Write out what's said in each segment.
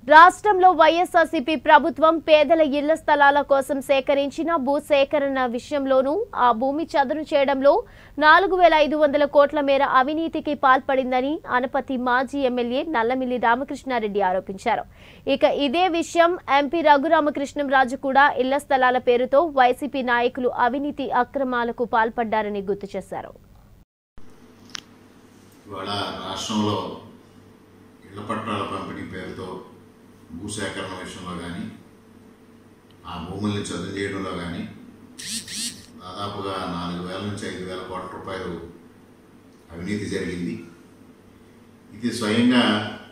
రాష్ట్రంలో వైఎస్ఆర్సీపీ ప్రభుత్వం పేదల ఇళ్ల స్థలాల కోసం సేకరించిన భూ సేకరణ విషయంలోనూ ఆ భూమి చదును చేయడంలో నాలుగు వేల ఐదు వందల కోట్ల మేర అవినీతికి పాల్పడిందని అనపతి మాజీ ఎమ్మెల్యే నల్లమిల్లి రామకృష్ణారెడ్డి ఆరోపించారు ఇక ఇదే విషయం ఎంపీ రఘురామకృష్ణంరాజు కూడా ఇళ్ల స్థలాల పేరుతో వైసీపీ నాయకులు అవినీతి అక్రమాలకు పాల్పడ్డారని గుర్తు చేశారు ఇవాళ రాష్ట్రంలో ఇళ్ల పట్టాల పంపిణీ పేరుతో భూసేకరణ విషయంలో కానీ ఆ భూముల్ని చదువు చేయడంలో కానీ దాదాపుగా నాలుగు వేల నుంచి ఐదు వేల కోట్ల రూపాయలు అవినీతి జరిగింది ఇది స్వయంగా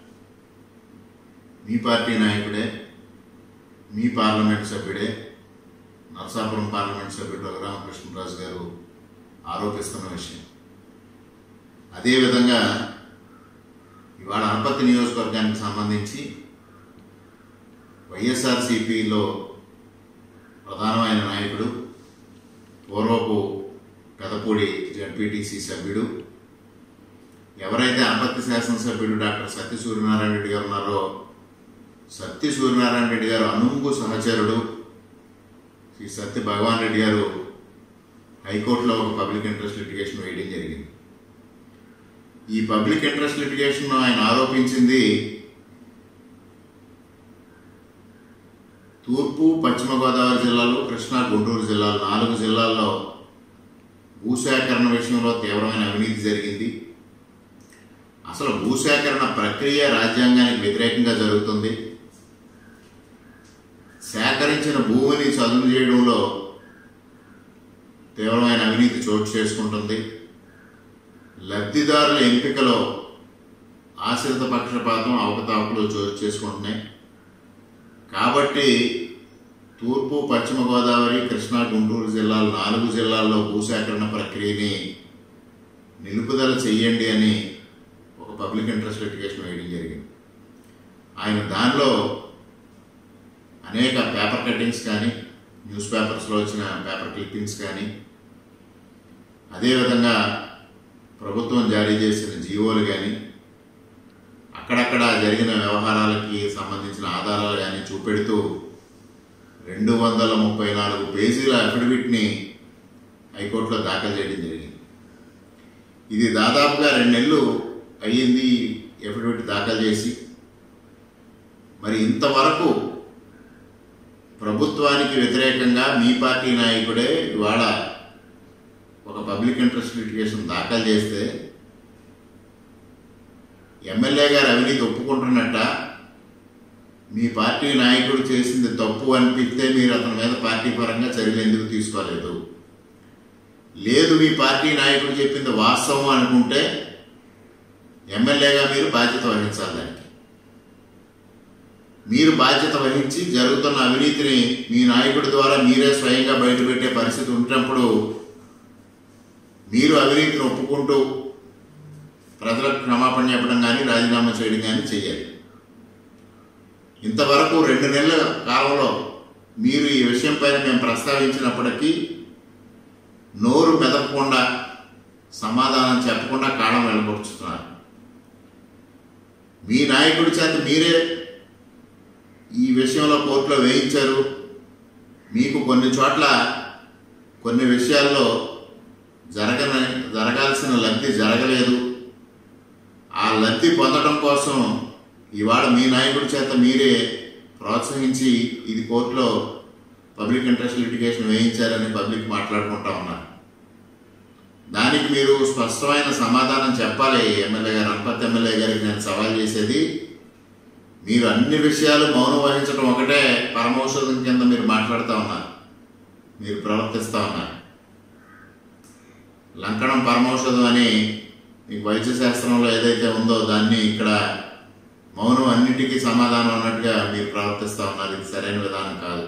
మీ పార్టీ నాయకుడే మీ పార్లమెంట్ సభ్యుడే నరసాపురం పార్లమెంట్ సభ్యుడు రఘురామకృష్ణరాజు గారు ఆరోపిస్తున్న విషయం అదేవిధంగా ఇవాళ అనపత్తి నియోజకవర్గానికి సంబంధించి వైఎస్ఆర్సిపిలో ప్రధానమైన నాయకుడు పూర్వపు పెదపూడి జడ్పీటీసీ సభ్యుడు ఎవరైతే అనపత్తి శాసనసభ్యుడు డాక్టర్ సత్య సూర్యనారాయణ రెడ్డి గారు ఉన్నారో సత్య సూర్యనారాయణ రెడ్డి గారు అనుంగు సహచరుడు శ్రీ సత్య భగవాన్ రెడ్డి గారు హైకోర్టులో ఒక పబ్లిక్ ఇంట్రెస్ట్ లిటిగేషన్ వేయడం జరిగింది ఈ పబ్లిక్ ఇంట్రెస్ట్ లిటిగేషన్ ఆయన ఆరోపించింది తూర్పు పశ్చిమ గోదావరి జిల్లాలు కృష్ణా గుంటూరు జిల్లాలు నాలుగు జిల్లాల్లో భూసేకరణ విషయంలో తీవ్రమైన అవినీతి జరిగింది అసలు భూసేకరణ ప్రక్రియ రాజ్యాంగానికి వ్యతిరేకంగా జరుగుతుంది సేకరించిన భూమిని చదును చేయడంలో తీవ్రమైన అవినీతి చోటు చేసుకుంటుంది లబ్ధిదారుల ఎంపికలో ఆశ్రిత పక్షపాతం అవకతవకలు చోటు చేసుకుంటున్నాయి కాబట్టి తూర్పు పశ్చిమ గోదావరి కృష్ణా గుంటూరు జిల్లాలు నాలుగు జిల్లాల్లో భూసేకరణ ప్రక్రియని నిలుపుదల చెయ్యండి అని ఒక పబ్లిక్ ఇంట్రెస్ట్ లిటిగేషన్ వేయడం జరిగింది ఆయన దానిలో అనేక పేపర్ కటింగ్స్ కానీ న్యూస్ పేపర్స్లో వచ్చిన పేపర్ క్లిప్పింగ్స్ కానీ అదేవిధంగా ప్రభుత్వం జారీ చేసిన జీవోలు కానీ అక్కడక్కడ జరిగిన వ్యవహారాలకి సంబంధించిన ఆధారాలు కానీ చూపెడుతూ రెండు వందల ముప్పై నాలుగు పేజీల అఫిడవిట్ని హైకోర్టులో దాఖలు చేయడం జరిగింది ఇది దాదాపుగా రెండు నెలలు అయ్యింది అఫిడవిట్ దాఖలు చేసి మరి ఇంతవరకు ప్రభుత్వానికి వ్యతిరేకంగా మీ పార్టీ నాయకుడే ఇవాళ ఒక పబ్లిక్ ఇంట్రెస్ట్ లిటిగేషన్ దాఖలు చేస్తే ఎమ్మెల్యే గారు అవినీతి ఒప్పుకుంటున్నట్ట మీ పార్టీ నాయకుడు చేసింది తప్పు అనిపిస్తే మీరు అతని మీద పార్టీ పరంగా చర్యలు ఎందుకు తీసుకోలేదు లేదు మీ పార్టీ నాయకుడు చెప్పింది వాస్తవం అనుకుంటే ఎమ్మెల్యేగా మీరు బాధ్యత వహించాలి దానికి మీరు బాధ్యత వహించి జరుగుతున్న అవినీతిని మీ నాయకుడి ద్వారా మీరే స్వయంగా బయటపెట్టే పరిస్థితి ఉంటున్నప్పుడు మీరు అవినీతిని ఒప్పుకుంటూ ప్రజలకు క్షమాపణ చెప్పడం కానీ రాజీనామా చేయడం కానీ చేయాలి ఇంతవరకు రెండు నెలల కాలంలో మీరు ఈ విషయం పైన మేము ప్రస్తావించినప్పటికీ నోరు మెదపకుండా సమాధానం చెప్పకుండా కాలం వెళ్ళగొడుచుతున్నారు మీ నాయకుడి చేత మీరే ఈ విషయంలో కోర్టులో వేయించారు మీకు కొన్ని చోట్ల కొన్ని విషయాల్లో జరగన జరగాల్సిన లబ్ధి జరగలేదు ఆ లబ్ధి పొందడం కోసం ఇవాళ మీ నాయకుడి చేత మీరే ప్రోత్సహించి ఇది కోర్టులో పబ్లిక్ ఇంట్రెస్ట్ లిటిగేషన్ వేయించారని పబ్లిక్ మాట్లాడుకుంటా ఉన్నారు దానికి మీరు స్పష్టమైన సమాధానం చెప్పాలి ఎమ్మెల్యే గారు అనపతి ఎమ్మెల్యే గారికి నేను సవాల్ చేసేది మీరు అన్ని విషయాలు మౌనం వహించడం ఒకటే పరమౌషధం కింద మీరు మాట్లాడుతూ ఉన్నారు మీరు ప్రవర్తిస్తూ ఉన్నారు లంకణం పరమౌషధం అని మీకు వైద్య శాస్త్రంలో ఏదైతే ఉందో దాన్ని ఇక్కడ మౌనం అన్నిటికీ సమాధానం అన్నట్టుగా మీరు ప్రవర్తిస్తూ ఉన్నారు ఇది సరైన విధానం కాదు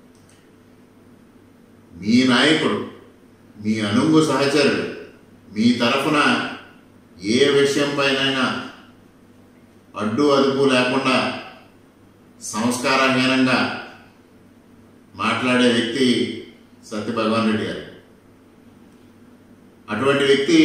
మీ నాయకుడు మీ అనుంగు సహచరుడు మీ తరఫున ఏ విషయం పైనైనా అడ్డు అదుపు లేకుండా సంస్కారహీనంగా మాట్లాడే వ్యక్తి సత్య భగవాన్ రెడ్డి గారు అటువంటి వ్యక్తి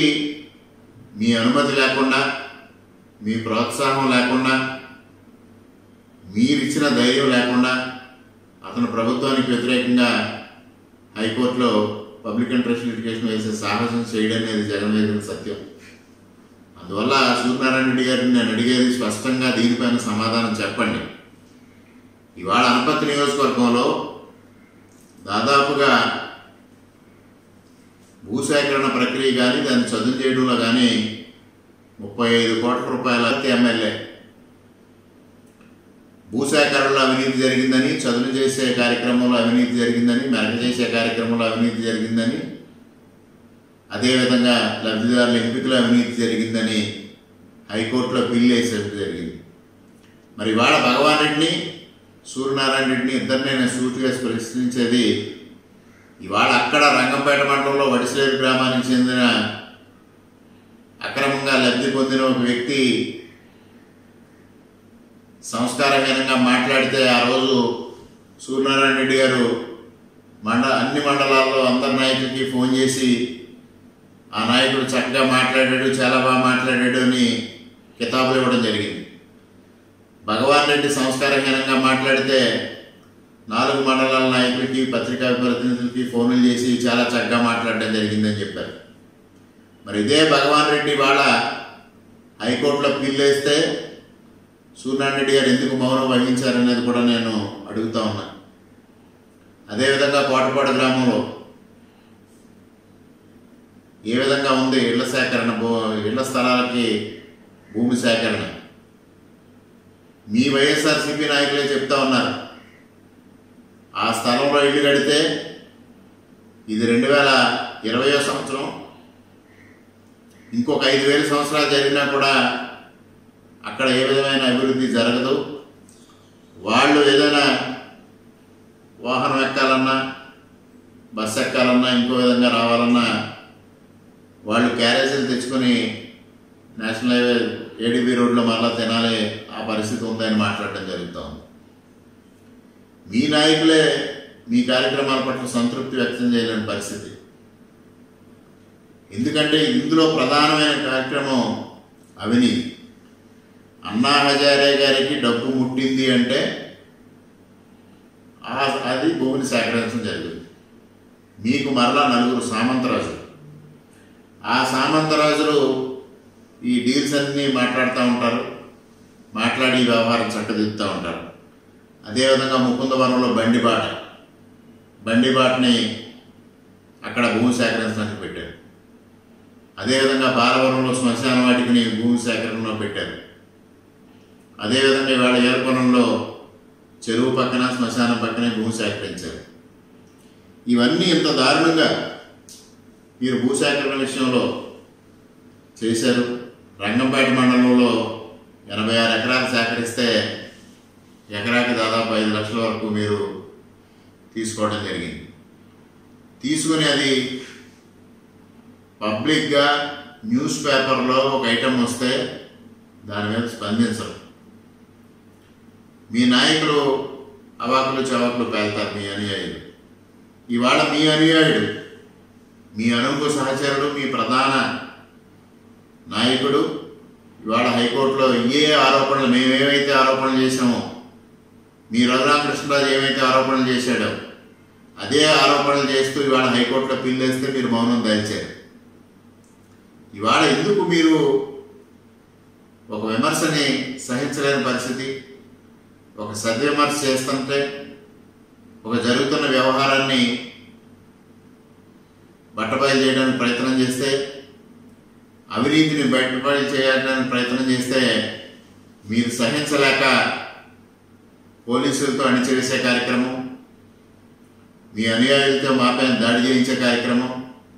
మీ అనుమతి లేకుండా మీ ప్రోత్సాహం లేకుండా మీరిచ్చిన ధైర్యం లేకుండా అతను ప్రభుత్వానికి వ్యతిరేకంగా హైకోర్టులో పబ్లిక్ ఇంట్రెస్ట్ లిటిగేషన్ వేసే సాహసం చేయడం అనేది జగన్ వేసిన సత్యం అందువల్ల సూర్యనారాయణ రెడ్డి గారిని నేను అడిగేది స్పష్టంగా దీనిపైన సమాధానం చెప్పండి ఇవాళ అనపత్తి నియోజకవర్గంలో దాదాపుగా భూసేకరణ ప్రక్రియ కానీ దాన్ని చదువు చేయడంలో కానీ ముప్పై ఐదు కోట్ల రూపాయల ఎమ్మెల్యే భూసేకరణలో అవినీతి జరిగిందని చదును చేసే కార్యక్రమంలో అవినీతి జరిగిందని మెరక చేసే కార్యక్రమంలో అవినీతి జరిగిందని అదేవిధంగా లబ్ధిదారుల ఎంపికలో అవినీతి జరిగిందని హైకోర్టులో బిల్లు వేసేది జరిగింది మరి ఇవాళ భగవాన్ రెడ్డిని సూర్యనారాయణ రెడ్డిని ఇద్దరిని నేను సూటిగా ప్రశ్నించేది ఇవాళ అక్కడ రంగంపేట మండలంలో వడిసిలేరు గ్రామానికి చెందిన అక్రమంగా లబ్ధి పొందిన ఒక వ్యక్తి సంస్కారహీనంగా మాట్లాడితే ఆ రోజు సూర్యనారాయణ రెడ్డి గారు మండ అన్ని మండలాల్లో అందరి నాయకులకి ఫోన్ చేసి ఆ నాయకుడు చక్కగా మాట్లాడాడు చాలా బాగా మాట్లాడాడు అని కితాబులు ఇవ్వడం జరిగింది భగవాన్ రెడ్డి సంస్కారహీనంగా మాట్లాడితే నాలుగు మండలాల నాయకులకి పత్రికా ప్రతినిధులకి ఫోన్లు చేసి చాలా చక్కగా మాట్లాడడం జరిగిందని చెప్పారు మరి ఇదే భగవాన్ రెడ్డి వాళ్ళ హైకోర్టులో పిల్లు వేస్తే సూర్యనారాయణ రెడ్డి గారు ఎందుకు మౌనం వహించారనేది కూడా నేను అడుగుతా ఉన్నా అదేవిధంగా కోటపాడు గ్రామంలో ఏ విధంగా ఉంది ఇళ్ల సేకరణ భూ ఇళ్ల స్థలాలకి భూమి సేకరణ మీ వైఎస్ఆర్సీపీ నాయకులే చెప్తా ఉన్నారు ఆ స్థలంలో ఇల్లు కడితే ఇది రెండు వేల ఇరవయో సంవత్సరం ఇంకొక ఐదు వేల సంవత్సరాలు జరిగినా కూడా అక్కడ ఏ విధమైన అభివృద్ధి జరగదు వాళ్ళు ఏదైనా వాహనం ఎక్కాలన్నా బస్సు ఎక్కాలన్నా ఇంకో విధంగా రావాలన్నా వాళ్ళు క్యారేజీలు తెచ్చుకొని నేషనల్ హైవే ఏడీబీ రోడ్లో మళ్ళా తినాలి ఆ పరిస్థితి ఉందని మాట్లాడడం జరుగుతూ ఉంది మీ నాయకులే మీ కార్యక్రమాల పట్ల సంతృప్తి వ్యక్తం చేయలేని పరిస్థితి ఎందుకంటే ఇందులో ప్రధానమైన కార్యక్రమం అవినీతి అన్నా హజారే గారికి డబ్బు ముట్టింది అంటే ఆ- అది భూమిని సేకరించడం జరిగింది మీకు మరలా నలుగురు సామంతరాజులు ఆ సామంతరాజులు ఈ డీల్స్ అన్నీ మాట్లాడుతూ ఉంటారు మాట్లాడి ఈ వ్యవహారం చక్కదిద్దుతూ ఉంటారు అదేవిధంగా ముకుందవనంలో బండిబాట బండిబాటని అక్కడ భూమి సేకరించడానికి పెట్టారు అదేవిధంగా బాలవరంలో శ్మశాన వాటికిని భూమి సేకరణలో పెట్టారు అదేవిధంగా ఇవాళ ఏర్పడంలో చెరువు పక్కన శ్మశానం పక్కనే భూమి సేకరించారు ఇవన్నీ ఇంత దారుణంగా మీరు భూసేకరణ విషయంలో చేశారు రంగంపేట మండలంలో ఎనభై ఆరు ఎకరాలు సేకరిస్తే ఎకరాకి దాదాపు ఐదు లక్షల వరకు మీరు తీసుకోవడం జరిగింది తీసుకుని అది పబ్లిక్గా న్యూస్ పేపర్లో ఒక ఐటెం వస్తే దాని మీద స్పందించరు మీ నాయకులు అవాకులు చవాకులు పేల్తారు మీ అనుయాయులు ఇవాళ మీ అనుయాయుడు మీ అనుంగు సహచరుడు మీ ప్రధాన నాయకుడు ఇవాళ హైకోర్టులో ఏ ఆరోపణలు మేమేమైతే ఆరోపణలు చేశామో మీ రఘురామకృష్ణరాజు ఏమైతే ఆరోపణలు చేశాడో అదే ఆరోపణలు చేస్తూ ఇవాళ హైకోర్టులో పిల్లేస్తే మీరు మౌనం దాల్చారు ఇవాళ ఎందుకు మీరు ఒక విమర్శని సహించలేని పరిస్థితి ఒక సద్విమర్శ చేస్తుంటే ఒక జరుగుతున్న వ్యవహారాన్ని బట్టబయలు చేయడానికి ప్రయత్నం చేస్తే అవినీతిని బయటపడి చేయడానికి ప్రయత్నం చేస్తే మీరు సహించలేక పోలీసులతో అణిచివేసే కార్యక్రమం మీ అనుయాయులతో మాపైన దాడి చేయించే కార్యక్రమం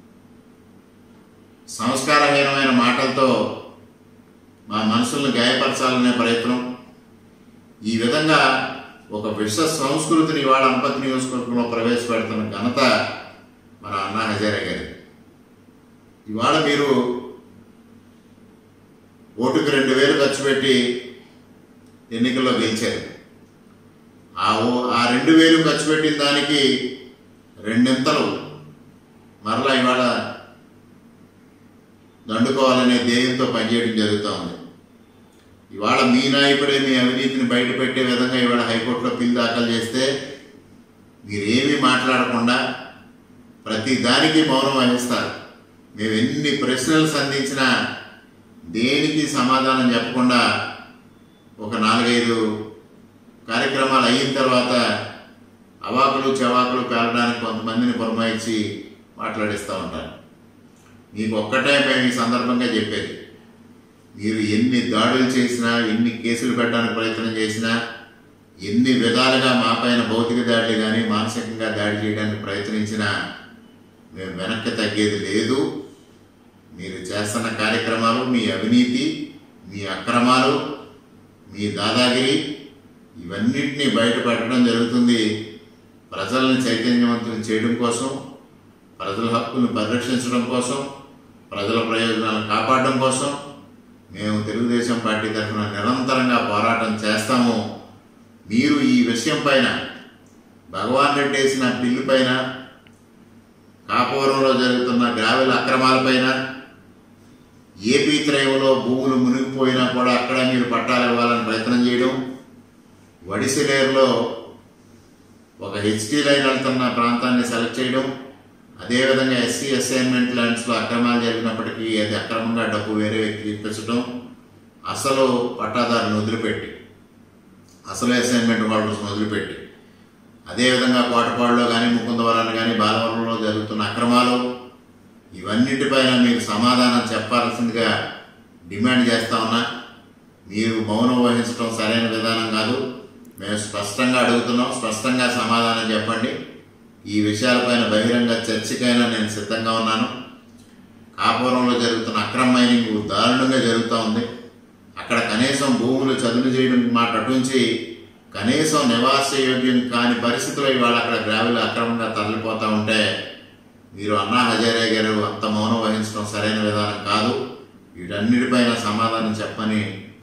సంస్కారహీనమైన మాటలతో మా మనసులను గాయపరచాలనే ప్రయత్నం ఈ విధంగా ఒక విశ్వ సంస్కృతిని ఇవాళ అంపతి నియోజకవర్గంలో ప్రవేశపెడుతున్న ఘనత మన అన్నా హజారే గారి ఇవాళ మీరు ఓటుకు రెండు వేలు ఖర్చు పెట్టి ఎన్నికల్లో గెలిచారు ఆ ఓ- ఆ రెండు వేలు ఖర్చు పెట్టిన దానికి రెండింతలు మరలా ఇవాళ దండుకోవాలనే ధ్యేయంతో పనిచేయడం జరుగుతూ ఉంది ఇవాళ మీ నాయకుడే మీ అవినీతిని బయట పెట్టే విధంగా ఇవాళ హైకోర్టులో పిల్ దాఖలు చేస్తే మీరేమీ మాట్లాడకుండా ప్రతి దానికి మౌనం వహిస్తారు మేము ఎన్ని ప్రశ్నలు సంధించినా దేనికి సమాధానం చెప్పకుండా ఒక నాలుగైదు కార్యక్రమాలు అయిన తర్వాత అవాకులు చవాకులు పేలడానికి కొంతమందిని పురమాయించి మాట్లాడిస్తూ ఉంటారు మీకు ఒక్కటే మేము ఈ సందర్భంగా చెప్పేది మీరు ఎన్ని దాడులు చేసినా ఎన్ని కేసులు పెట్టడానికి ప్రయత్నం చేసినా ఎన్ని విధాలుగా మా పైన భౌతిక దాడి కానీ మానసికంగా దాడి చేయడానికి ప్రయత్నించినా మేము వెనక్కి తగ్గేది లేదు మీరు చేస్తున్న కార్యక్రమాలు మీ అవినీతి మీ అక్రమాలు మీ దాదాగిరి ఇవన్నిటినీ బయటపెట్టడం జరుగుతుంది ప్రజలను చైతన్యవంతులు చేయడం కోసం ప్రజల హక్కులను పరిరక్షించడం కోసం ప్రజల ప్రయోజనాలను కాపాడడం కోసం మేము తెలుగుదేశం పార్టీ తరఫున నిరంతరంగా పోరాటం చేస్తాము మీరు ఈ విషయం పైన భగవాన్ రెడ్డి వేసిన బిల్లు పైన కాపువరంలో జరుగుతున్న గ్రావెల అక్రమాలపైన ఏపీ త్రయంలో భూములు మునిగిపోయినా కూడా అక్కడ మీరు పట్టాలు ఇవ్వాలని ప్రయత్నం చేయడం వడిసిలేరులో ఒక హెచ్టీ లైన్ వెళ్తున్న ప్రాంతాన్ని సెలెక్ట్ చేయడం అదేవిధంగా ఎస్సీ అసైన్మెంట్ ల్యాండ్స్లో అక్రమాలు జరిగినప్పటికీ అది అక్రమంగా డబ్బు వేరే వ్యక్తికి ఇప్పించడం అసలు పట్టాదారుని వదిలిపెట్టి అసలు అసైన్మెంట్ హోల్డర్స్ని వదిలిపెట్టి అదేవిధంగా కోటపాడులో కానీ ముకుందవరాలు కానీ బాలవరంలో జరుగుతున్న అక్రమాలు ఇవన్నిటిపైన మీకు సమాధానం చెప్పాల్సిందిగా డిమాండ్ చేస్తా ఉన్నా మీరు మౌనం వహించడం సరైన విధానం కాదు మేము స్పష్టంగా అడుగుతున్నాం స్పష్టంగా సమాధానం చెప్పండి ఈ విషయాలపైన బహిరంగ చర్చకైనా నేను సిద్ధంగా ఉన్నాను కాపురంలో జరుగుతున్న అక్రమ మైనింగ్ దారుణంగా జరుగుతూ ఉంది అక్కడ కనీసం భూములు చదును చేయడం మాట అటుంచి కనీసం నివాసయోగ్యం కాని పరిస్థితిలో ఇవాళ అక్కడ గ్రావెలు అక్రమంగా తరలిపోతూ ఉంటే మీరు అన్నా హజారే గారు అంత మౌనం వహించడం సరైన విధానం కాదు వీటన్నిటిపైన సమాధానం చెప్పని